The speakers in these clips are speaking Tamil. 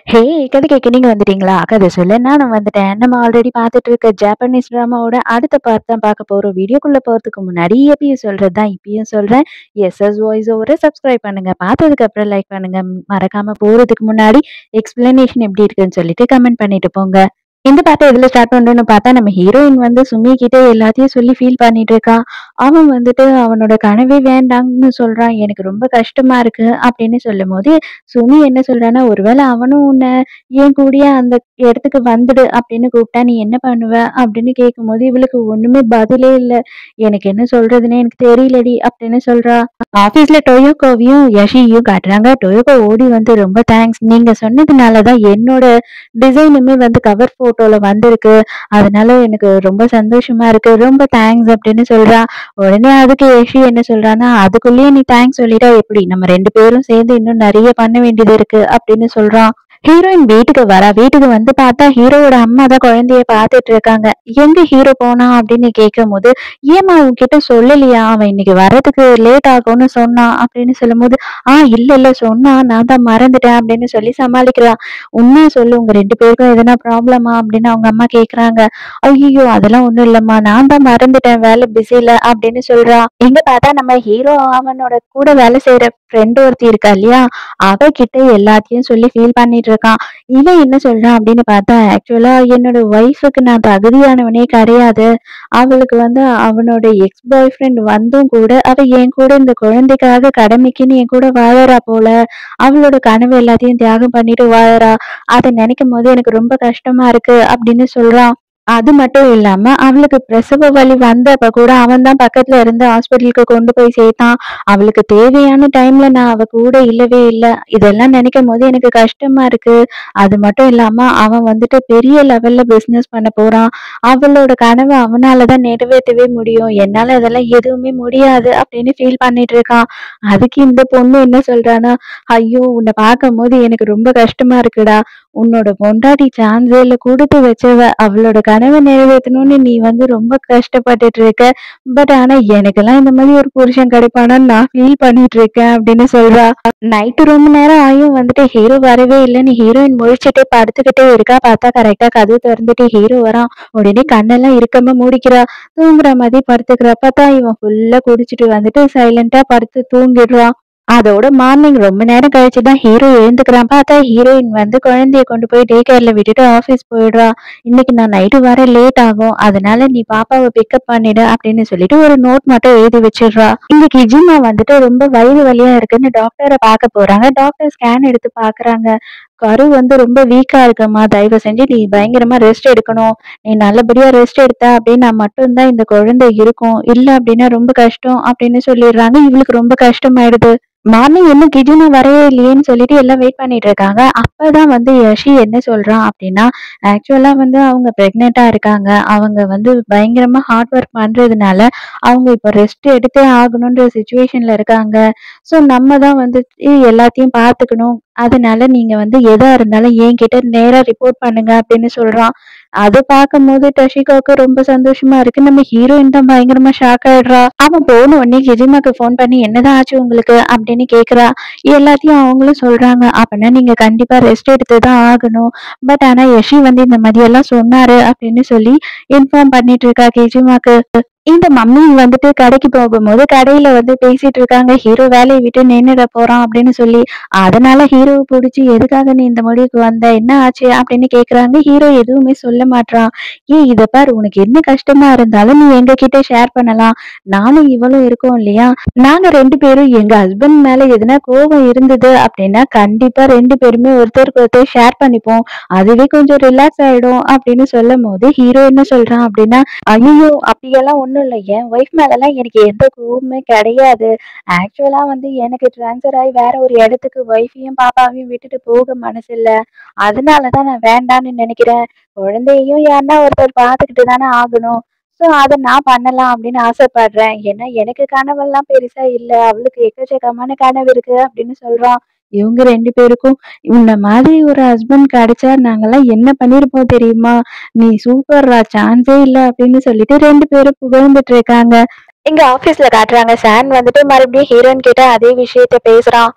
ஹே! கதை கேட்க நீங்க வந்துட்டீங்களா? கதை சொல்ல நானும் வந்துட்டேன். நம்ம ஆல்ரெடி பார்த்துட்டு இருக்க ஜாப்பனீஸ் ட்ராமாவோட அடுத்த பார்ட் தான் பார்க்க போறோம். வீடியோக்குள்ள போறதுக்கு முன்னாடி எப்பயும் சொல்றது தான் இப்பயும் சொல்றேன். எஸ்எஸ் வாய்ஸ் ஓவர சப்ஸ்கிரைப் பண்ணுங்க. பார்த்ததுக்கு அப்புறம் லைக் பண்ணுங்க. மறக்காம போறதுக்கு முன்னாடி எக்ஸ்பிளனேஷன் எப்படி இருக்குன்னு சொல்லிட்டு கமெண்ட் பண்ணிட்டு போங்க. இந்த பாட்ட எதுல ஸ்டார்ட் பண்றோம்னு பார்த்தா நம்ம ஹீரோயின் வந்து சுமி கிட்ட எல்லாத்தையும் சொல்லி ஃபீல் பண்ணிட்டு இருக்கான். அவன் வந்துட்டு அவனோட கனவே வேண்டாம்னு சொல்றான். எனக்கு ரொம்ப கஷ்டமா இருக்கு அப்படின்னு சொல்லும்போது, சுமி என்ன சொல்றான்னா, ஒருவேளை அவனும் உன்ன என் கூடயே அந்த இடத்துக்கு வந்துடு அப்படின்னு கூப்பிட்டா நீ என்ன பண்ணுவ? அப்படின்னு கேட்கும்போது இவளுக்கு ஒண்ணுமே பதிலே இல்ல. எனக்கு என்ன சொல்றதுன்னே எனக்கு தெரியலடி அப்படின்னு சொல்றா. ஆஃபீஸ்ல டொயோக்கோவையும் யஷியையும் காட்டுறாங்க. டொயோக்கோ ஓடி வந்து ரொம்ப தேங்க்ஸ். நீங்க சொன்னதுனால தான் என்னோட டிசைனுமே வந்து கவர் ஃபோட்டோல வந்திருக்கு. அதனால எனக்கு ரொம்ப சந்தோஷமா இருக்கு. ரொம்ப தேங்க்ஸ் அப்படின்னு சொல்றா. உடனே அதுக்கு யஷி என்ன சொல்றான்னா, அதுக்குள்ளேயே நீ தேங்க்ஸ் சொல்லிட்டா எப்படி? நம்ம 2 பேரும் சேர்ந்து இன்னும் நெறைய பண்ண வேண்டியது இருக்கு அப்படின்னு சொல்றான். ஹீரோயின் வீட்டுக்கு வரா. வீட்டுக்கு வந்து பார்த்தா ஹீரோவோட அம்மா தான் குழந்தைய பார்த்துட்டு இருக்காங்க. எங்க ஹீரோ போனான் அப்படின்னு கேட்கும்போது, ஏம்மா உன்கிட்ட சொல்லலையா? அவன் இன்னைக்கு வர்றதுக்கு லேட் ஆகும்னு சொன்னான் அப்படின்னு சொல்லும்போது, ஆ இல்ல இல்ல சொன்னான். நான் தான் மறந்துட்டேன் அப்படின்னு சொல்லி சமாளிக்கிறா. உண்மைய சொல்லு உங்க 2 பேருக்கும் எதனா ப்ராப்ளமா? அப்படின்னு அவங்க அம்மா கேட்குறாங்க. ஐய்யய்யோ! அதெல்லாம் ஒண்ணும் இல்லம்மா. நான் தான் மறந்துட்டேன் வேலை பிஸில அப்படின்னு சொல்றா. இங்க பார்த்தா நம்ம ஹீரோ அவனோட கூட வேலை செய்ற ஃப்ரெண்ட் ஒருத்தி இருக்கா இல்லையா? அவ கிட்ட எல்லாத்தையும் சொல்லி ஃபீல் பண்ணிட்டு இருக்கான். இவன் என்ன சொல்றான் அப்படின்னு பார்த்தா, ஆக்சுவலா என்னோட ஒய்ஃப்க்கு நான் தகுதியானவனே கிடையாது. அவளுக்கு வந்து அவனோட எக்ஸ் பாய் ஃப்ரெண்ட் வந்தும் கூட அவ என் கூட இந்த குழந்தைக்காக கடமைக்குன்னு என் கூட வாழறா போல. அவளோட கனவு எல்லாத்தையும் தியாகம் பண்ணிட்டு வாழறா. அத நினைக்கும்போது எனக்கு ரொம்ப கஷ்டமா இருக்கு அப்படின்னு சொல்றான். அது மட்டும் இல்லாம அவளுக்கு பிரசவ வலி வந்தப்ப கூட அவன் தான் பக்கத்துல இருந்து ஹாஸ்பிட்டலுக்கு கொண்டு போய் சேர்த்தான். அவளுக்கு தேவையான டைம்ல நான் அவ கூட இல்லவே இல்ல. இதெல்லாம் நினைக்கும்போது எனக்கு கஷ்டமா இருக்கு. அது மட்டும் இல்லாம அவன் வந்துட்டு பெரிய லெவல்ல பிசினஸ் பண்ண போறான். அவளோட கனவ அவனால தான் நிறைவேத்தவே முடியும். என்னால அதெல்லாம் எதுவுமே முடியாது அப்படின்னு ஃபீல் பண்ணிட்டு இருக்கான். அதுக்கு இந்த பொண்ணு என்ன சொல்றான்னா, ஐயோ! உன்ன பார்க்கும்போது எனக்கு ரொம்ப கஷ்டமா இருக்குடா. உன்னோட பொண்டாட்டி சான்ஸே இல்ல. குடுத்து வச்சவ. அவளோட கனவ நிறைவேத்தணும்னு நீ வந்து ரொம்ப கஷ்டப்பட்டுட்டு இருக்க. பட் ஆனா எனக்கெல்லாம் இந்த மாதிரி ஒரு புருஷன் கிடைப்பானான்னு நான் ஃபீல் பண்ணிட்டு இருக்கேன் அப்படின்னு சொல்றா. நைட்டு ரொம்ப நேரம் ஆயும் வந்துட்டு ஹீரோ வரவே இல்லன்னு ஹீரோயின் முழிச்சுட்டே படுத்துக்கிட்டே இருக்கா. பார்த்தா கரெக்ட்டா கதவு தொறந்துட்டு ஹீரோ வரான். உடனே கண்ணெல்லாம் இறுக்கமா மூடிக்கிறா. தூங்குற மாதிரி படுத்துக்கிறா. பார்த்தா இவன் ஃபுல்லா குடிச்சிட்டு வந்துட்டு சைலன்ட்டா படுத்து தூங்கிடுறான். அதோட மார்னிங் ரொம்ப நேரம் கழிச்சு தான் ஹீரோ எழுந்துக்கிறான். பார்த்தா ஹீரோயின் வந்து குழந்தைய கொண்டு போய் டே கேர்ல விட்டுட்டு ஆஃபீஸ் போயிடுறா. இன்னைக்கு நான் நைட்டு வர லேட் ஆகும். அதனால நீ பாப்பாவ பிக்கப் பண்ணிடு அப்படின்னு சொல்லிட்டு ஒரு நோட் மட்டும் எழுதி வச்சிடுறா. இங்க கிஜிமா வந்துட்டு ரொம்ப வயிறு வலியா இருக்குன்னு டாக்டர பார்க்க போறாங்க. டாக்டர் ஸ்கேன் எடுத்து பார்க்குறாங்க. கரு வந்து ரொம்ப வீக்கா இருக்கும்மா. தயவு செஞ்சு நீ பயங்கரமா ரெஸ்ட் எடுக்கணும். நீ நல்லபடியா ரெஸ்ட் எடுத்த அப்படின்னா மட்டும் தான் இந்த குழந்தை இருக்கும். இல்ல அப்படின்னா ரொம்ப கஷ்டம் அப்படின்னு சொல்லிடுறாங்க. இவளுக்கு ரொம்ப கஷ்டமாயிடுது. மார்னிங் இன்னும் கிஜுனா வரவே இல்லையேன்னு சொல்லிட்டு எல்லாம் வெயிட் பண்ணிட்டு இருக்காங்க. அப்பதான் வந்து யஷி என்ன சொல்றான் அப்படின்னா, ஆக்சுவலா வந்து அவங்க பிரெக்னென்ட்டா இருக்காங்க. அவங்க வந்து பயங்கரமா ஹார்ட் ஒர்க் பண்றதுனால, அவங்க இப்ப ரெஸ்ட் எடுத்தே ஆகணுன்ற சிச்சுவேஷன்ல இருக்காங்க. ஸோ நம்ம தான் வந்துட்டு எல்லாத்தையும் பார்த்துக்கணும். அதனால நீங்க வந்து எதா இருந்தாலும் என்கிட்ட நேரா ரிப்போர்ட் பண்ணுங்க அப்படின்னு சொல்றான். அத பார்க்கும்போது டஷிகோவுக்கு ரொம்ப சந்தோஷமா இருக்கு. நம்ம ஹீரோயின் தான் பயங்கரமா ஷாக் ஆயிடுறா. அவன் போன உடனே கிஜிமாக்கு ஃபோன் பண்ணி என்னதான் ஆச்சு உங்களுக்கு அப்படின்னு கேட்கிறா. எல்லாத்தையும் அவங்களும் சொல்றாங்க. அப்பன்னா நீங்க கண்டிப்பா ரெஸ்ட் எடுத்து தான் ஆகணும். பட் ஆனா யஷி வந்து இந்த மாதிரி எல்லாம் சொன்னாரு அப்படின்னு சொல்லி இன்ஃபார்ம் பண்ணிட்டு இருக்கா கிஜிமாக்கு. இந்த மம்மி வந்துட்டு கடைக்கு போகும்போது கடையில வந்து பேசிட்டு இருக்காங்க. ஹீரோ வேலைய விட்டு நின்னுட போறான் அப்படின்னு சொல்லி. அதனால ஹீரோவ புடிச்சு எதுக்காக நீ இந்த முடிவுக்கு வந்த? என்ன ஆச்சு? அப்படின்னு கேட்குறாங்க. ஹீரோ எதுவுமே சொல்ல மாட்றான். ஏய் இத பாரு உனக்கு என்ன கஷ்டமா இருந்தாலும் நீ எங்ககிட்ட ஷேர் பண்ணலாம். நானும் இவளும் இருக்கோம் இல்லையா? நாங்க 2 பேரும் எங்க ஹஸ்பண்ட் மேல எதுனா கோவம் இருந்தது அப்படின்னா கண்டிப்பா 2 பேருமே ஒருத்தருக்கு ஒருத்தர் ஷேர் பண்ணிப்போம். அதுவே கொஞ்சம் ரிலாக்ஸ் ஆயிடும் அப்படின்னு சொல்லும்போது ஹீரோ என்ன சொல்றான் அப்படின்னா, ஐயய்யோ! அப்படியெல்லாம் ஒண்ணும் இல்ல. என் ஒய்ஃப் மேலலாம் எனக்கு எந்த கோவமுமே கிடையாது. ஆக்சுவலா வந்து எனக்கு ட்ரான்ஸ்ஃபர் ஆயி வேற ஒரு இடத்துக்கு ஒய்ஃபையும் பாப்பாவையும் விட்டுட்டு போக மனசு இல்ல. அதனால தான் நான் வேண்டான்னு நினைக்கிறேன். குழந்தையையும் யாருன்னா ஒருத்தர் பார்த்துக்கிட்டு தானே ஆகணும். ஸோ அத நான் பண்ணலாம் அப்படின்னு ஆசைப்படுறேன். ஏன்னா எனக்கு கனவெல்லாம் பெருசா இல்ல. அவளுக்கு எக்கச்சக்கமான கனவு இருக்கு அப்படின்னு சொல்றான். இவங்க 2 பேருக்கும் உன்ன மாதிரி ஒரு ஹஸ்பண்ட் கிடைச்சா நாங்கலாம் என்ன பண்ணியிருப்போம் தெரியுமா? நீ சூப்பர்ரா சான்ஸே இல்ல அப்படின்னு சொல்லிட்டு 2 பேரும் புகழ்ந்துட்டு இருக்காங்க. இங்க ஆஃபீஸ்ல காட்டுறாங்க. சாம் வந்துட்டு மறுபடியும் ஹீரோயின் கிட்ட அதே விஷயத்த பேசுறான்.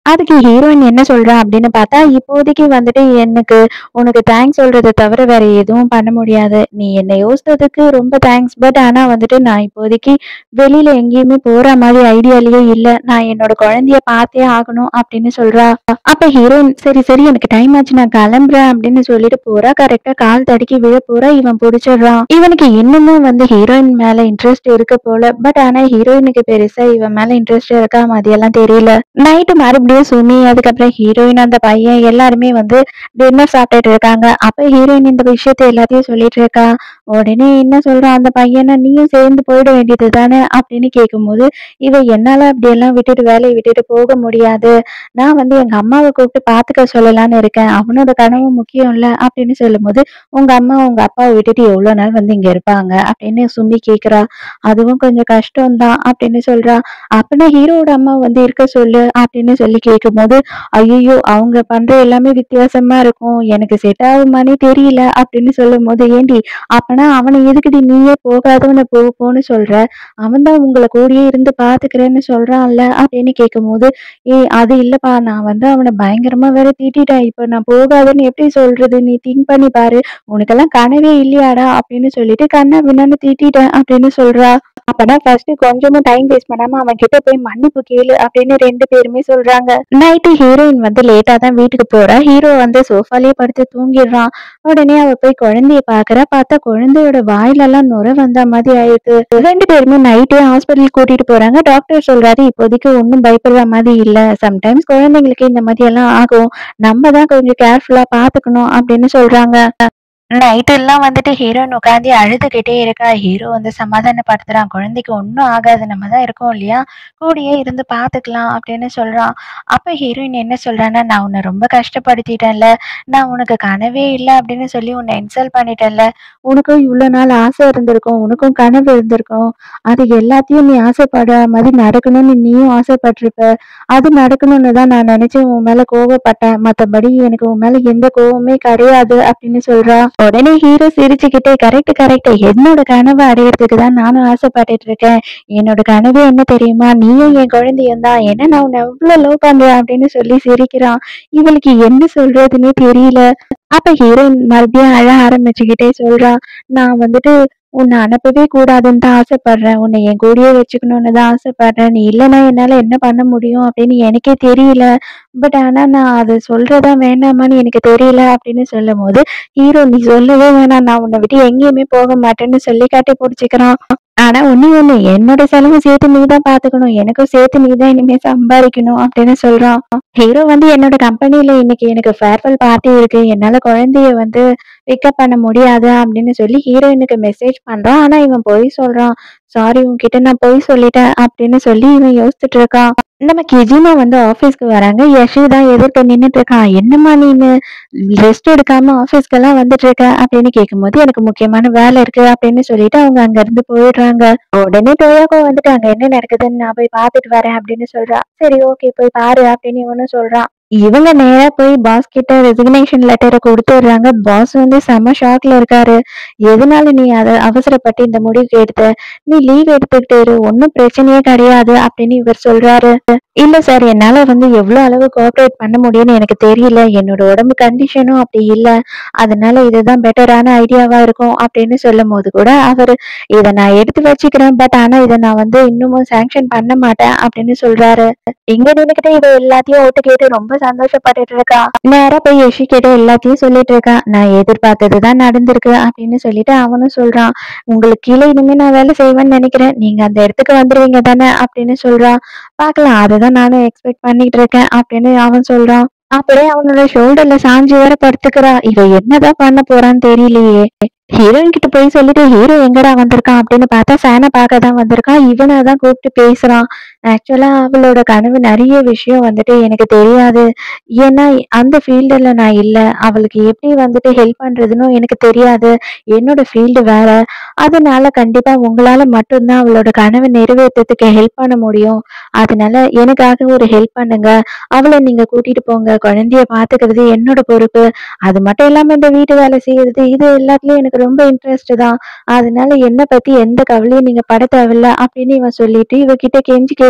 அதுக்கு ஹீரோயின் என்ன சொல்றா அப்படின்னு பார்த்தா இப்போதைக்கு வந்துட்டு எனக்கு உனக்கு தேங்க்ஸ் சொல்றதை தவிர வேற எதுவும் பண்ண முடியாது நீ என்னை யோசித்ததுக்கு ரொம்ப தேங்க்ஸ் பட் ஆனா வந்துட்டு நான் இப்போதைக்கு வெளியில எங்கேயுமே போற மாதிரி ஐடியாலயே இல்ல நான் என்னோட குழந்தைய பார்த்தே ஆகணும் அப்படின்னு சொல்றா அப்ப ஹீரோயின் சரி சரி எனக்கு டைம் ஆச்சு நான் கிளம்புறேன் அப்படின்னு சொல்லிட்டு போறா கரெக்டா கால் தடுக்கி விழ போறா இவன் பிடிச்சிடுறான் இவனுக்கு இன்னமும் வந்து ஹீரோயின் மேல இன்ட்ரெஸ்ட் இருக்கு போல பட் ஆனா ஹீரோயினுக்கு பெருசா இவன் மேல இன்ட்ரெஸ்ட் இருக்கா மாதிரியெல்லாம் தெரியல நைட்டு மறுபடியும் சுமி அதுக்கப்புறம் ஹீரோயின் அந்த பையன் எல்லாருமே வந்து டின்னர் சாப்பிட்டுட்டு இருக்காங்க அப்ப ஹீரோயின் இந்த விஷயத்த எல்லாத்தையும் சொல்லிட்டு இருக்கா உடனே என்ன சொல்றான் அந்த பையனை நீயும் சேர்ந்து போயிட வேண்டியது தானே அப்படின்னு கேட்கும்போது இவ என்னால அப்படியெல்லாம் விட்டுட்டு வேலையை விட்டுட்டு போக முடியாது நான் வந்து எங்க அம்மாவை கூப்பிட்டு பாத்துக்க சொல்லலாம்னு இருக்கேன் அவனோட கனவு முக்கியம் இல்ல அப்படின்னு சொல்லும்போது உங்க அம்மா உங்க அப்பாவை விட்டுட்டு எவ்வளவு நாள் வந்து இங்க இருப்பாங்க அப்படின்னு சுமி கேக்குறா அதுவும் கொஞ்சம் கஷ்டம்தான் அப்படின்னு சொல்றா அப்படின்னா ஹீரோவோட அம்மா வந்து இருக்க சொல்லு அப்படின்னு சொல்லி கேட்கும்போது ஐயோ அவங்க பண்ற எல்லாமே வித்தியாசமா இருக்கும் எனக்கு செட் ஆகுமானே தெரியல அப்படின்னு சொல்லும் போது ஏண்டி அப்பனா அவனை எதுக்குடி நீயே போகாதவனை போ போன்னு சொல்ற அவன் தான் உங்களை கூடயே இருந்து பாத்துக்கிறேன்னு சொல்றான்ல அப்படின்னு கேட்கும்போது ஏய் அது இல்லப்பா நான் வந்து அவனை பயங்கரமா வேற திட்டிட்டேன் இப்ப நான் போகாதன்னு எப்படி சொல்றது நீ திங்க் பண்ணி பாரு உனக்கெல்லாம் கனவே இல்லையாடா அப்படின்னு சொல்லிட்டு கண்ணா பின்னான்னு திட்டிட்டேன் அப்படின்னு சொல்றா அப்பதான் ஃபர்ஸ்ட் கொஞ்சமும் டைம் வேஸ்ட் பண்ணாம அவன் கிட்ட போய் மன்னிப்பு கேளு அப்படின்னு ரெண்டு பேருமே சொல்றாங்க நைட்டு ஹீரோயின் வந்து லேட்டா தான் வீட்டுக்கு போறா ஹீரோ வந்து சோஃபாலேயே படுத்து தூங்கிடுறான் உடனே அவ போய் குழந்தைய பாக்குறா பார்த்தா குழந்தையோட வாயிலெல்லாம் நுர வந்த மாதிரி ஆயிருக்கு ரெண்டு பேருமே நைட்டே ஹாஸ்பிட்டல் கூட்டிட்டு போறாங்க டாக்டர் சொல்றாரு இப்போதைக்கு ஒன்றும் பயப்படுற மாதிரி இல்ல சம்டைம்ஸ் குழந்தைங்களுக்கு இந்த மாதிரி எல்லாம் ஆகும் நம்ம தான் கொஞ்சம் கேர்ஃபுல்லா பாத்துக்கணும் அப்படின்னு சொல்றாங்க நைட் எல்லாம் வந்துட்டு ஹீரோயின் உட்காந்து அழுதுகிட்டே இருக்கா ஹீரோ வந்து சமாதானப்படுத்துறான் குழந்தைக்கு ஒன்றும் ஆகாது நம்ம தான் இருக்கோம் இல்லையா கூடயே இருந்து பார்த்துக்கலாம் அப்படின்னு சொல்றான் அப்ப ஹீரோயின் என்ன சொல்றான்னா நான் உன்னை ரொம்ப கஷ்டப்படுத்திட்டேன்ல நான் உனக்கு கனவே இல்லை அப்படின்னு சொல்லி உன்னை இன்சல்ட் பண்ணிட்டேன்ல உனக்கும் இவ்வளோ நாள் ஆசை இருந்திருக்கும் உனக்கும் கனவு இருந்திருக்கும் அது எல்லாத்தையும் நீ ஆசைப்படுற மாதிரி நடக்கணும்னு நீயும் ஆசைப்பட்டிருப்ப அது நடக்கணும்னு தான் நான் நினைச்சு உன் மேல கோவப்பட்டேன் மத்தபடி எனக்கு உன் மேல எந்த கோவமே கிடையாது அப்படின்னு சொல்றா உடனே ஹீரோ சிரிச்சுக்கிட்டே கரெக்ட் கரெக்ட் என்னோட கனவை அடையறதுக்கு தான் நானும் ஆசைப்பட்டுட்டு இருக்கேன் என்னோட கனவு என்ன தெரியுமா நீயும் என் குழந்தையும் தான் என்ன நான் உன்னை எவ்வளவு லவ் பண்றேன் அப்படின்னு சொல்லி சிரிக்கிறான் இவளுக்கு என்ன சொல்றதுன்னே தெரியல அப்ப ஹீரோயின் மறுபடியும் அழ ஆரம்பிச்சுக்கிட்டே சொல்றா நான் வந்துட்டு உன்னை அனுப்பவே கூடாதுன்னு தான் ஆசைப்படுறேன் உன்னை என் கூடயே வச்சுக்கணும்னு தான் ஆசைப்படுறேன் நீ இல்லைன்னா என்னால என்ன பண்ண முடியும் அப்படின்னு எனக்கே தெரியல பட் ஆனா நான் அது சொல்றதா வேணாமான்னு எனக்கு தெரியல அப்படின்னு சொல்லும் போது ஹீரோ நீ சொல்லவே வேணாம் நான் உன்னை விட்டு எங்கேயுமே போக மாட்டேன்னு சொல்லி காட்டி பிடிச்சிக்கிறான் ஆனா ஒண்ணு ஒண்ணு என்னோட செலவு சேர்த்து நீ தான் பாத்துக்கணும் எனக்கும் சேர்த்து நீ தான் இனிமே சம்பாதிக்கணும் அப்படின்னு சொல்றான் ஹீரோ வந்து என்னோட கம்பெனில இன்னைக்கு எனக்கு ஃபேர்வெல் பார்ட்டி இருக்கு என்னால குழந்தைய வந்து பிக்கப் பண்ண முடியாது அப்படின்னு சொல்லி ஹீரோயினுக்கு மெசேஜ் பண்றான் ஆனா இவன் பொய் சொல்றான் சாரி உன்கிட்ட நான் பொய் சொல்லிட்டேன் அப்படின்னு சொல்லி இவன் யோசிச்சுட்டு இருக்கான் நம்ம கிஜிமா வந்து ஆபீஸ்க்கு வராங்க யஷி தான் எதிர்க்க நின்னுட்டு இருக்கான் என்னம்மா நீனு ரெஸ்ட் எடுக்காம ஆபீஸ்க்கெல்லாம் வந்துட்டு இருக்க அப்படின்னு கேட்கும்போது எனக்கு முக்கியமான வேலை இருக்கு அப்படின்னு சொல்லிட்டு அவங்க அங்க இருந்து போயிடுறாங்க உடனே டொயாக்கோ வந்துட்டு அங்க என்ன நடக்குதுன்னு நான் போய் பார்த்துட்டு வரேன் அப்படின்னு சொல்றா சரி ஓகே போய் பாரு அப்படின்னு இவனும் சொல்றான் இவங்க நேரா போய் பாஸ் கிட்ட ரெசிக்னேஷன் லெட்டரை கொடுத்துடுறாங்க பாஸ் வந்து செம ஷாக்ல இருக்காரு எதனால நீ அதை அவசரப்பட்டு இந்த முடிவுக்கு எடுத்த நீ லீவ் எடுத்துக்கிட்டு இரு ஒன்றும் பிரச்சனையே கிடையாது அப்படின்னு இவர் சொல்றாரு இல்ல சார் என்னால வந்து எவ்வளவு அளவு கோஆப்ரேட் பண்ண முடியும்னு எனக்கு தெரியல என்னோட உடம்பு கண்டிஷனும் அப்படி இல்ல அதனால இதுதான் பெட்டரான ஐடியாவா இருக்கும் அப்படின்னு சொல்லும் போது கூட அவர் இதை நான் எடுத்து வச்சுக்கிறேன் பட் ஆனா இதை நான் வந்து இன்னமும் சாங்ஷன் பண்ண மாட்டேன் அப்படின்னு சொல்றாரு இங்க நின்னுக்கிட்டு இவ எல்லாத்தையும் ஓட்டு கேட்டு ரொம்ப சந்தோஷப்பட்டுட்டு இருக்கா நேரா போய் யஷி கிட்ட எல்லாத்தையும் சொல்லிட்டு இருக்கா நான் எதிர்பார்த்ததுதான் நடந்திருக்கு அப்படின்னு சொல்லிட்டு அவனும் சொல்றான் உங்களுக்கு கீழே இனிமே நான் வேலை செய்வேன்னு நினைக்கிறேன் நீங்க அந்த இடத்துக்கு வந்துருவீங்க தானே அப்படின்னு சொல்றான் பார்க்கலாம் அதுதான் நானும் எக்ஸ்பெக்ட் பண்ணிட்டு இருக்கேன் அப்படின்னு அவன் சொல்றான் அப்படியே அவனோட ஷோல்டர்ல சாஞ்சி வேற படுத்துக்கிறா இவ என்னதான் பண்ண போறான்னு தெரியலையே ஹீரோயின் கிட்ட போய் சொல்லிட்டு ஹீரோ எங்கடா வந்திருக்கான் அப்படின்னு பார்த்தா ஃபேனை பார்க்க தான் வந்திருக்கான் இவனை தான் கூப்பிட்டு பேசுறான் ஆக்சுவலா அவளோட கனவு நிறைய விஷயம் வந்துட்டு எனக்கு தெரியாது ஏன்னா அந்த ஃபீல்டில் நான் இல்லை அவளுக்கு எப்படி வந்துட்டு ஹெல்ப் பண்றதுன்னு எனக்கு தெரியாது என்னோட ஃபீல்டு வேற அதனால கண்டிப்பா உங்களால மட்டும்தான் அவளோட கனவை நிறைவேற்றத்துக்கு ஹெல்ப் பண்ண முடியும் அதனால எனக்காக ஒரு ஹெல்ப் பண்ணுங்க அவளை நீங்க கூட்டிட்டு போங்க குழந்தைய பாத்துக்கிறது என்னோட பொறுப்பு அது மட்டும் இல்லாம இந்த வீட்டு வேலை செய்யறது இது எல்லாத்துலயும் எனக்கு ரொம்ப இன்ட்ரெஸ்ட் தான் அதனால என்னை பத்தி எந்த கவலையும் நீங்க பட தேவையில்ல அப்படின்னு இவன் சொல்லிட்டு இவகிட்ட கெஞ்சி கேட்க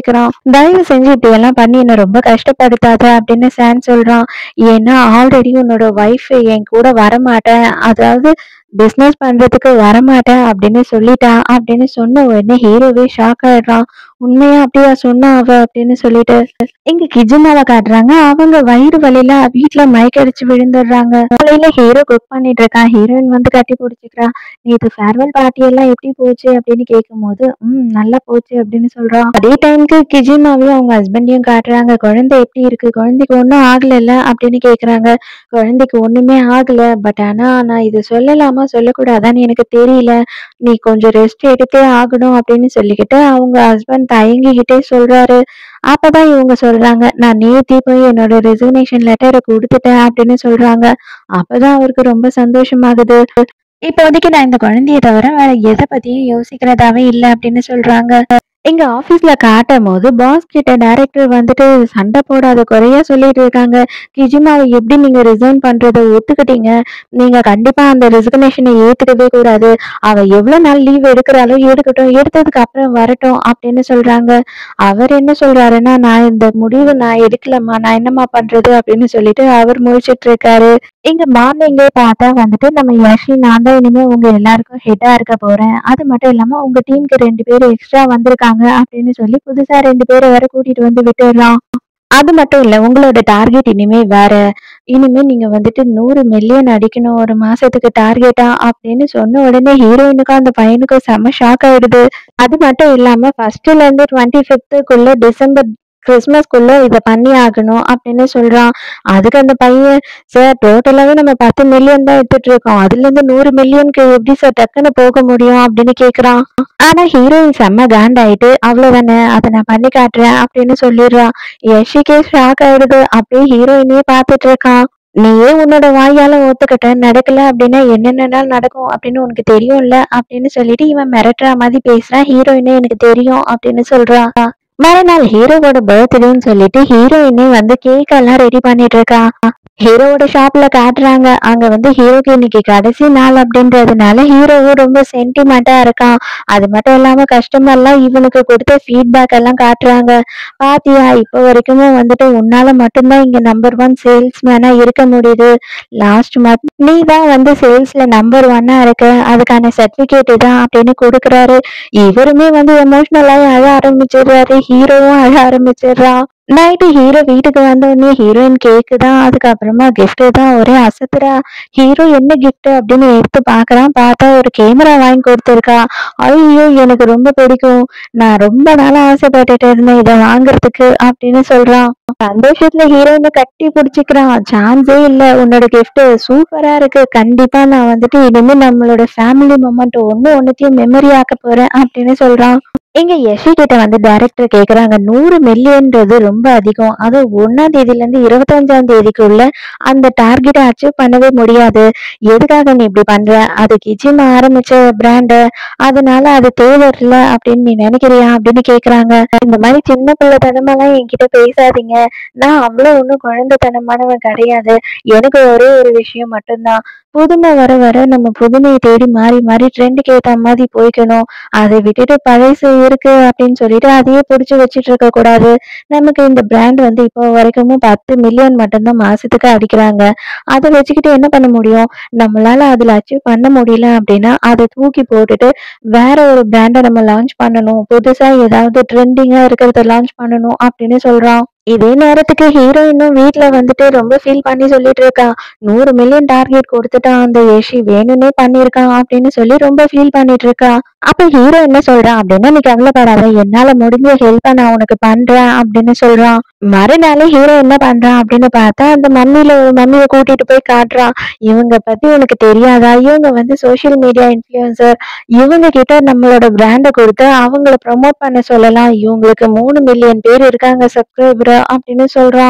கேக்குறான் தயவு செஞ்சு இப்படி எல்லாம் பண்ணி என்ன ரொம்ப கஷ்டப்படுத்தாத அப்படின்னு சாம் சொல்றான் ஏன்னா ஆல்ரெடி உன்னோட ஒய்ஃப் என் கூட வரமாட்டேன் அதாவது பிசினஸ் பண்றதுக்கு வரமாட்டேன் அப்படின்னு சொல்லிட்டா அப்படின்னு சொன்ன உடனே ஹீரோவே ஷாக் ஆயிடுறான் உண்மையா அப்படியா சொன்னா அவ அப்படின்னு சொல்லிட்டு இங்க கிஜிமாவை காட்டுறாங்க அவங்க வயிறு வலியில வீட்டுல மயக்கடிச்சு விழுந்துடுறாங்க காலையில ஹீரோ குக் பண்ணிட்டு இருக்கான் ஹீரோயின் வந்து கட்டி பிடிச்சிக்கிறா நேற்று ஃபேர்வெல் பார்ட்டி எல்லாம் எப்படி போச்சு அப்படின்னு கேட்கும்போது ம் நல்லா போச்சு அப்படின்னு சொல்றான் அதே டைம்க்கு கிஜிமாவையும் அவங்க ஹஸ்பண்டையும் காட்டுறாங்க குழந்தை எப்படி இருக்கு குழந்தைக்கு ஒன்றும் ஆகலைல்ல அப்படின்னு கேக்குறாங்க குழந்தைக்கு ஒண்ணுமே ஆகல பட் ஆனா நான் இது சொல்லலாமா சொல்லக்கூடாதான்னு எனக்கு தெரியல நீ கொஞ்சம் ரெஸ்ட் எடுத்தே ஆகணும் அப்படின்னு சொல்லிக்கிட்டு அவங்க ஹஸ்பண்ட் தயங்கிக்கிட்டே சொல்றாரு அப்பதான் இவங்க சொல்றாங்க நான் நேத்தி போய் என்னோட ரெசிக்னேஷன் லெட்டரை கொடுத்துட்டேன் அப்படின்னு சொல்றாங்க அப்பதான் அவருக்கு ரொம்ப சந்தோஷமாகுது இப்போதைக்கு நான் இந்த குழந்தைய தவிர வேற எதை பத்தியும் யோசிக்கிறதாவே இல்லை அப்படின்னு சொல்றாங்க எங்க ஆபீஸ்ல காட்டும் போது பாஸ் கிட்ட டைரக்டர் வந்துட்டு சண்டை போடாத குறையா சொல்லிட்டு இருக்காங்க கிஜிமாவை எப்படி நீங்க ரிசைன் பண்றதை ஒத்துக்கிட்டீங்க நீங்க கண்டிப்பா அந்த ரெசிக்னேஷனை ஏத்துக்கவே கூடாது அவ எவ்வளவு நாள் லீவ் எடுக்கிறாளோ எடுக்கட்டும் எடுத்ததுக்கு அப்புறம் வரட்டும் அப்படின்னு சொல்றாங்க அவர் என்ன சொல்றாருன்னா நான் இந்த முடிவு நான் எடுக்கலம்மா நான் என்னம்மா பண்றது அப்படின்னு சொல்லிட்டு அவர் முழிச்சிட்டு இருக்காரு இங்க மார்னிங்கே பார்த்தா வந்துட்டு நம்ம யஷி நான் தான் இனிமே உங்க எல்லாருக்கும் ஹெட்டா இருக்க போறேன் அது மட்டும் இல்லாம உங்க டீமுக்கு ரெண்டு பேர் எக்ஸ்ட்ரா வந்திருக்காங்க அப்படின்னு சொல்லி புதுசா ரெண்டு பேரை வேற கூட்டிட்டு வந்து விட்டுடலாம் அது மட்டும் இல்ல உங்களோட டார்கெட் இனிமே வேற இனிமே நீங்க வந்துட்டு நூறு மில்லியன் அடிக்கணும் ஒரு மாசத்துக்கு டார்கெட்டா அப்படின்னு சொன்ன உடனே ஹீரோயினுக்கும் அந்த பையனுக்கும் செம ஷாக் ஆயிடுது அது மட்டும் இல்லாம ஃபர்ஸ்ட்ல இருந்து டுவெண்ட்டி ஃபிஃப்த்துக்குள்ள டிசம்பர் கிறிஸ்மஸ்க்குள்ள இதை பண்ணி ஆகணும் அப்படின்னு சொல்றான் அதுக்கு அந்த பையன் சார் டோட்டலாவே நம்ம பத்து மில்லியன் தான் எடுத்துட்டு இருக்கோம் அதுல இருந்து நூறு மில்லியனுக்கு எப்படி சார் டக்குன்னு போக முடியும் அப்படின்னு கேக்குறான் ஆனா ஹீரோயின் செம்ம காண்ட் ஆயிட்டு அவ்வளவுதானே அதை நான் பண்ணி காட்டுறேன் அப்படின்னு சொல்லிடுறான் யஷிக்கே ஷாக் ஆயிடுது அப்படியே ஹீரோயினே பார்த்துட்டு இருக்கான் நீயே உன்னோட வாயால ஒத்துக்கிட்ட நடக்கல அப்படின்னா என்னென்னலாம் நடக்கும் அப்படின்னு உனக்கு தெரியும்ல அப்படின்னு சொல்லிட்டு இவன் மிரட்டுற மாதிரி பேசுறான் ஹீரோயினே எனக்கு தெரியும் அப்படின்னு சொல்றான் மறுநாள் ஹீரோவோட பர்த்டேன்னு சொல்லிட்டு ஹீரோயினே வந்து கேக் எல்லாம் ரெடி பண்ணிட்டு இருக்கா ஹீரோவோட ஷாப்ல காட்டுறாங்க அங்க வந்து ஹீரோக்கு இன்னைக்கு கடைசி நாள் அப்படின்றதுனால ஹீரோவும் ரொம்ப சென்டிமெண்டா இருக்கான் அது மட்டும் இல்லாம கஸ்டமர்லாம் இவனுக்கு கொடுத்த ஃபீட்பேக் எல்லாம் காட்டுறாங்க பாத்தியா இப்போ வரைக்குமே வந்துட்டு உன்னால மட்டும்தான் இங்க நம்பர் ஒன் சேல்ஸ்மேனா இருக்க முடியுது லாஸ்ட் மந்த் நீ தான் வந்து சேல்ஸ்ல நம்பர் ஒன்னா இருக்க அதுக்கான சர்டிபிகேட் தான் அப்படின்னு கொடுக்குறாரு இவருமே வந்து எமோஷனலாக அழ ஆரம்பிச்சிடுறாரு ஹீரோவும் அழ ஆரம்பிச்சிடுறான் நைட்டு ஹீரோ வீட்டுக்கு வந்த உடனே ஹீரோயின் கேக்கு தான் அதுக்கப்புறமா gift தான் ஒரே அசத்துறா ஹீரோ என்ன gift அப்படின்னு எடுத்து பார்க்கறான் பார்த்தா ஒரு கேமரா வாங்கி கொடுத்துருக்கா ஐயோ எனக்கு ரொம்ப பிடிக்கும் நான் ரொம்ப நாளா ஆசைப்பட்டுட்டு இருந்தேன் இதை வாங்குறதுக்கு அப்படின்னு சொல்றான் சந்தோஷத்துல ஹீரோயினை கட்டி பிடிச்சிக்கிறான் சான்ஸே இல்ல உன்னோட gift சூப்பரா இருக்கு கண்டிப்பா நான் வந்துட்டு இனிமே நம்மளோட ஃபேமிலி மொமெண்ட் ஒண்ணு ஒண்ணுத்தையும் மெமரி ஆக்க போறேன் அப்படின்னு சொல்றான் இங்க யஷி கிட்ட வந்து டைரக்டர் கேக்குறாங்க நூறு மில்லியன்றது ரொம்ப அதிகம் அது ஒன்னாம் தேதியில இருந்து இருபத்தஞ்சாம் தேதிக்குள்ள அந்த டார்கெட்டை அச்சீவ் பண்ணவே முடியாது எதுக்காக நீ இப்படி பண்ற அது கிஜிம் ஆரம்பிச்ச பிராண்டு அதனால அது தேவை இல்லை அப்படின்னு நீ நினைக்கிறியா அப்படின்னு கேக்குறாங்க இந்த மாதிரி சின்ன பிள்ளைத்தனமெல்லாம் என்கிட்ட பேசாதீங்க நான் அவ்வளவு ஒன்றும் குழந்தைத்தனமானவன் கிடையாது எனக்கு ஒரே ஒரு விஷயம் மட்டும்தான் புதுமை வர வர நம்ம புதுமையை தேடி மாறி மாறி ட்ரெண்டுக்கு ஏத்த மாதிரி போய்க்கணும் அதை விட்டுட்டு பழசு இருக்கு அப்படின்னு சொல்லிட்டு அதையே பிடிச்சி வச்சிட்டு இருக்க கூடாது நமக்கு இந்த பிராண்ட் வந்து இப்போ வரைக்கும் பத்து மில்லியன் மட்டும்தான் மாசத்துக்கு அடிக்கிறாங்க அதை வச்சுக்கிட்டு என்ன பண்ண முடியும் நம்மளால அதுல அச்சீவ் பண்ண முடியல அப்படின்னா அதை தூக்கி போட்டுட்டு வேற ஒரு பிராண்டை நம்ம லான்ச் பண்ணணும் புதுசா ஏதாவது ட்ரெண்டிங்கா இருக்கிறத லான்ச் பண்ணணும் அப்படின்னு சொல்றான் இதே நேரத்துக்கு ஹீரோயினும் வீட்ல வந்துட்டு ரொம்ப ஃபீல் பண்ணி சொல்லிட்டு இருக்கா நூறு மில்லியன் டார்கெட் கொடுத்துட்டான் அந்த ஏஷி வேணும்னே பண்ணியிருக்கான் அப்படின்னு சொல்லி ரொம்ப ஃபீல் பண்ணிட்டு இருக்கா அப்ப ஹீரோ என்ன சொல்றான் அப்படின்னா நீ கவலைப்படாத என்னால முடிஞ்ச ஹெல்ப்பை நான் உனக்கு பண்றேன் அப்படின்னு சொல்றான் மறுநாள் ஹீரோ என்ன பண்றான் அப்படின்னு பார்த்தா அந்த மம்மியில ஒரு மம்மியை கூட்டிட்டு போய் காட்டுறான் இவங்க பத்தி உனக்கு தெரியாதா இவங்க வந்து சோஷியல் மீடியா இன்ஃபுளுசர் இவங்க கிட்ட நம்மளோட பிராண்டை கொடுத்து அவங்கள ப்ரமோட் பண்ண சொல்லலாம் இவங்களுக்கு மூணு மில்லியன் பேர் இருக்காங்க சப்ஸ்கிரைபர் அப்படின்னு சொல்றான்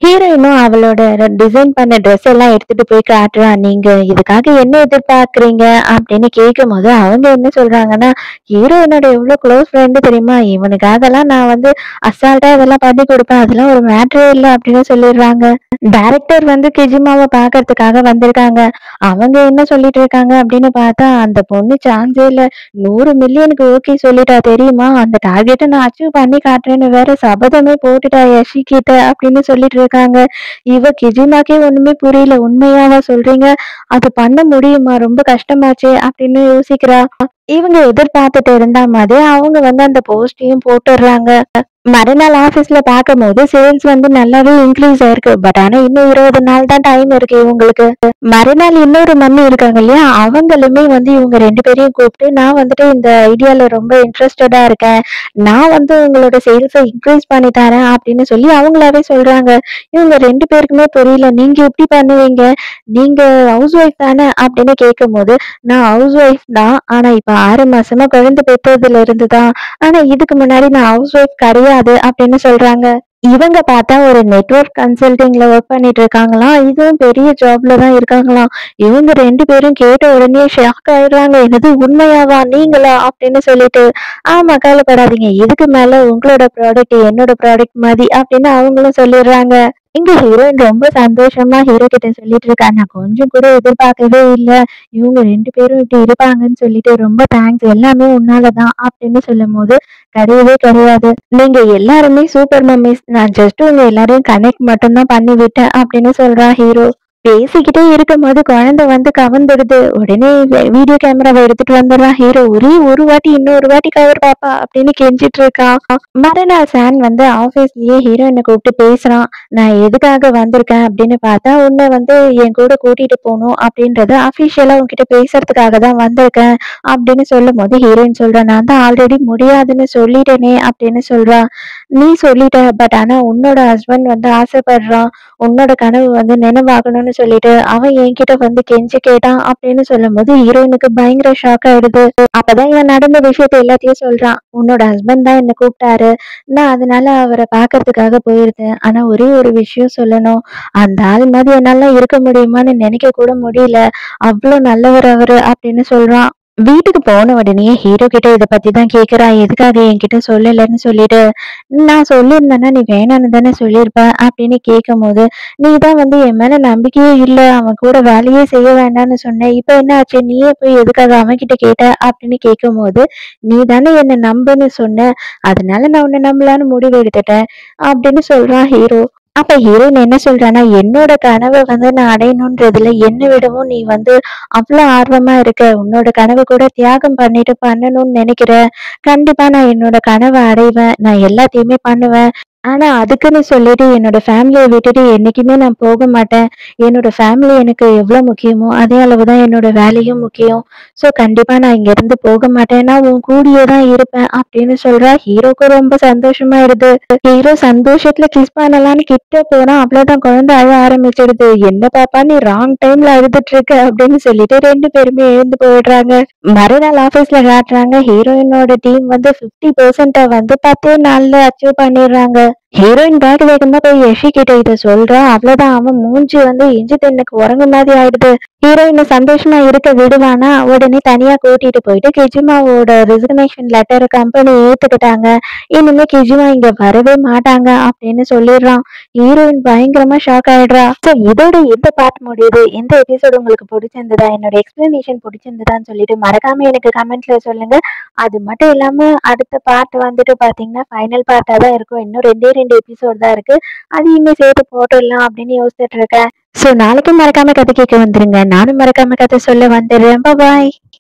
ஹீரோயினும் அவளோட டிசைன் பண்ண ட்ரெஸ் எல்லாம் எடுத்துட்டு போய் காட்டுறா நீங்க இதுக்காக என்ன எதிர்பார்க்கறீங்க அப்படின்னு கேட்கும் போது அவங்க என்ன சொல்றாங்கன்னா ஹீரோயினோட எவ்வளவு க்ளோஸ் ஃப்ரெண்டு தெரியுமா இவனுக்காகலாம் நான் வந்து அசால்ட்டா இதெல்லாம் பண்ணி கொடுப்பேன் அதெல்லாம் ஒரு மேட்ரே இல்லை அப்படின்னு சொல்லிடுறாங்க டைரக்டர் வந்து கிஜிமாவை பாக்குறதுக்காக வந்திருக்காங்க அவங்க என்ன சொல்லிட்டு இருக்காங்க அப்படின்னு பார்த்தா அந்த பொண்ணு சான்ஸே இல்ல நூறு மில்லியனுக்கு ஓகே சொல்லிட்டா தெரியுமா அந்த டார்கெட்டை நான் அச்சீவ் பண்ணி காட்டுறேன்னு வேற சபதமே போட்டுட்டா யஷி கிட்ட அப்படின்னு சொல்லிட்டு இருக்காங்க இவ கிஜிமாக்கே ஒண்ணுமே புரியல உண்மையாவா சொல்றீங்க அது பண்ண முடியுமா ரொம்ப கஷ்டமாச்சே அப்படின்னு யோசிக்கிறா இவங்க எதிர்பார்த்துட்டு இருந்தா மாதிரி அவங்க வந்து அந்த போஸ்டையும் போட்டுடுறாங்க மறுநாள் ஆபீஸ்ல பார்க்கும்போது சேல்ஸ் வந்து நல்லாவே இன்க்ரீஸ் ஆயிருக்கு பட் ஆனா இன்னும் இருபது நாள் தான் டைம் இருக்கு இவங்களுக்கு மறுநாள் இன்னொரு மம்மி இருக்காங்க இல்லையா அவங்களுமே வந்து இவங்க ரெண்டு பேரையும் கூப்பிட்டு நான் வந்துட்டு இந்த ஐடியால ரொம்ப இன்ட்ரெஸ்டடா இருக்கேன் நான் வந்து உங்களோட சேல்ஸை இன்க்ரீஸ் பண்ணி தரேன் அப்படின்னு சொல்லி அவங்களாவே சொல்றாங்க இவங்க ரெண்டு பேருக்குமே புரியல நீங்க எப்படி பண்ணுவீங்க நீங்க ஹவுஸ் ஒய்ஃப் தானே அப்படின்னு கேட்கும்போது நான் ஹவுஸ் ஒய்ஃப் தான் ஆனா இப்ப ஆறு மாசமா குழந்தை பெற்றதுல இருந்து தான் ஆனா இதுக்கு முன்னாடி நான் ஹவுஸ் ஒய்ஃப் கிடையாது அப்படின்னு சொல்றாங்க இவங்க பார்த்தா ஒரு நெட்வொர்க் கன்சல்டிங்ல ஒர்க் பண்ணிட்டு இருக்காங்களாம் இதுவும் பெரிய ஜாப்ல தான் இருக்காங்களாம் இவங்க ரெண்டு பேரும் கேட்ட உடனே ஷாக் ஆயிடுறாங்க என்னது உண்மையாவா நீங்களா அப்படின்னு சொல்லிட்டு ஆமா கவலைப்படாதீங்க இதுக்கு மேல உங்களோட ப்ராடக்ட் என்னோட ப்ராடக்ட் மாதிரி அப்படின்னு அவங்களும் சொல்லிடுறாங்க இங்க ஹீரோயின் ரொம்ப சந்தோஷமா ஹீரோ கிட்ட சொல்லிட்டு இருக்கா நான் கொஞ்சம் கூட எதிர்பார்க்கவே இல்லை இவங்க ரெண்டு பேரும் இப்படி இருப்பாங்கன்னு சொல்லிட்டு ரொம்ப தேங்க்ஸ் எல்லாமே உன்னாலதான் அப்படின்னு சொல்லும் போது கிடையவே கிடையாது நீங்க எல்லாருமே சூப்பர் மம்மிஸ் நான் ஜஸ்ட் உங்க எல்லாரையும் கனெக்ட் மட்டும்தான் பண்ணி விட்டேன் அப்படின்னு சொல்றா ஹீரோ பேசிக்கிட்டே இருக்கும்போது குழந்தை வந்து கவர்ந்துடுது உடனே வீடியோ கேமராவை எடுத்துட்டு வந்துடுறான் ஹீரோ ஒரே ஒரு வாட்டி இன்னொரு வாட்டி கவர் பாப்பா அப்படின்னு கெஞ்சிட்டு இருக்கான் மறுநாள் சான் வந்து ஆபீஸ்லயே ஹீரோயினை கூப்பிட்டு பேசுறான் நான் எதுக்காக வந்திருக்கேன் அப்படின்னு பார்த்தா உன்னை வந்து என் கூட கூட்டிட்டு போகணும் அப்படின்றத அபிஷியலா உன்கிட்ட பேசுறதுக்காக தான் வந்திருக்கேன் அப்படின்னு சொல்லும் போது ஹீரோயின் சொல்றா நான் தான் ஆல்ரெடி முடியாதுன்னு சொல்லிட்டேனே அப்படின்னு சொல்றா நீ சொல்லிட்ட பட் ஆனா உன்னோட ஹஸ்பண்ட் வந்து ஆசைப்படுறான் உன்னோட கனவு வந்து நினைவாகணும்னு சொல்லிட்டு அவன் என்கிட்ட வந்து கெஞ்சி கேட்டான் அப்படின்னு சொல்லும் போது ஹீரோயினுக்கு பயங்கர ஷாக் ஆயிடுது அப்பதான் இவன் நடந்த விஷயத்த எல்லாத்தையும் சொல்றான் உன்னோட ஹஸ்பண்ட் தான் என்ன கூப்பிட்டாரு நான் அதனால அவரை பாக்குறதுக்காக போயிருந்தேன் ஆனா ஒரே ஒரு விஷயம் சொல்லணும் அந்த ஆள் மாதிரி என்னால இருக்க முடியுமான்னு நினைக்க கூட முடியல அவ்வளவு நல்லவர் அவரு அப்படின்னு சொல்றான் வீட்டுக்கு போன உடனே ஹீரோ கிட்ட இத பத்தி தான் கேக்குறா எதுக்காக என்கிட்ட சொல்லலைன்னு சொல்லிட்டு நான் சொல்லியிருந்தேன்னா நீ வேணான்னு தானே சொல்லியிருப்ப அப்படின்னு கேட்கும் போது நீ தான் வந்து என் மேல நம்பிக்கையே இல்ல அவன் கூட வேலையே செய்ய வேண்டாம்னு சொன்ன இப்ப என்ன ஆச்சு நீயே போய் எதுக்காக அவன் கிட்ட கேட்ட அப்படின்னு கேட்கும் போது நீ தானே என்ன நம்புன்னு சொன்ன அதனால நான் உன்னை நம்பலான்னு முடிவு எடுத்துட்டேன் அப்படின்னு சொல்றான் ஹீரோ அப்ப ஹீரோயின் என்ன சொல்றான்னா என்னோட கனவை வந்து நான் அடையணுன்றதுல என்னை விடவும் நீ வந்து அவ்வளவு ஆர்வமா இருக்க உன்னோட கனவை கூட தியாகம் பண்ணிட்டு பண்ணணும்னு நினைக்கிற கண்டிப்பா நான் என்னோட கனவை அடைவேன் நான் எல்லாத்தையுமே பண்ணுவேன் ஆனா அதுக்குன்னு சொல்லிட்டு என்னோட ஃபேமிலியை விட்டுட்டு என்னைக்குமே நான் போக மாட்டேன் என்னோட ஃபேமிலி எனக்கு எவ்வளவு முக்கியமோ அதே அளவுதான் என்னோட வேலையும் முக்கியம் சோ கண்டிப்பா நான் இங்க இருந்து போக மாட்டேன் நான் உன் கூடியே தான் இருப்பேன் அப்படின்னு சொல்றா ஹீரோக்கு ரொம்ப சந்தோஷமாயிடுது ஹீரோ சந்தோஷத்துல கிஸ் பண்ணலாம்னு கிட்ட போனா அவ்வளவுதான் குழந்தை அழ ஆரம்பிச்சிடுது என்ன பாப்பா நீ ராங் டைம்ல அழுதுட்டு இருக்க அப்படின்னு சொல்லிட்டு ரெண்டு பேருமே எழுந்து போயிடுறாங்க மறுநாள் ஆபீஸ்ல காட்டுறாங்க ஹீரோயினோட டீம் வந்து பிப்டி பெர்சென்ட வந்து பத்தே நாள்ல அச்சீவ் பண்ணிடுறாங்க ஹீரோயின் வேக வேகமா போய் யஷி கிட்ட இத சொல்றா அவ்வளவுதான் அவன் மூஞ்சி வந்து இஞ்சி தென்னுக்கு உறங்கு மாதிரி ஆயிடுது ஹீரோயினை சந்தோஷமா இருக்க விடுவானா உடனே தனியா கூட்டிட்டு போயிட்டு கிஜிமாவோட ரெசிக்னேஷன் லெட்டர் கம்பெனி ஏத்துக்கிட்டாங்க இனிமே கிஜிமா இங்க வரவே மாட்டாங்க அப்படின்னு சொல்லிடுறான் ஹீரோயின் பயங்கரமா ஷாக் ஆயிடுறா ஸோ இதோட இந்த பார்ட் முடியுது இந்த எபிசோடு உங்களுக்கு பிடிச்சிருந்ததா என்னோட எக்ஸ்பிளனேஷன் பிடிச்சிருந்ததான்னு சொல்லிட்டு மறக்காம எனக்கு கமெண்ட்ல சொல்லுங்க அது மட்டும் இல்லாம அடுத்த பார்ட் வந்துட்டு பாத்தீங்கன்னா ஃபைனல் பார்ட்டா தான் இருக்கும் இன்னும் ரெண்டே ரெண்டு எபிசோட் தான் இருக்கு அதையுமே சேர்த்து போட்டுடலாம் அப்படின்னு யோசிச்சுட்டு இருக்கேன் ஸோ நாளைக்கும் மறக்காம கதை கேட்க வந்துருங்க நானும் மறக்காம கதை சொல்ல வந்துடுறேன் பாய்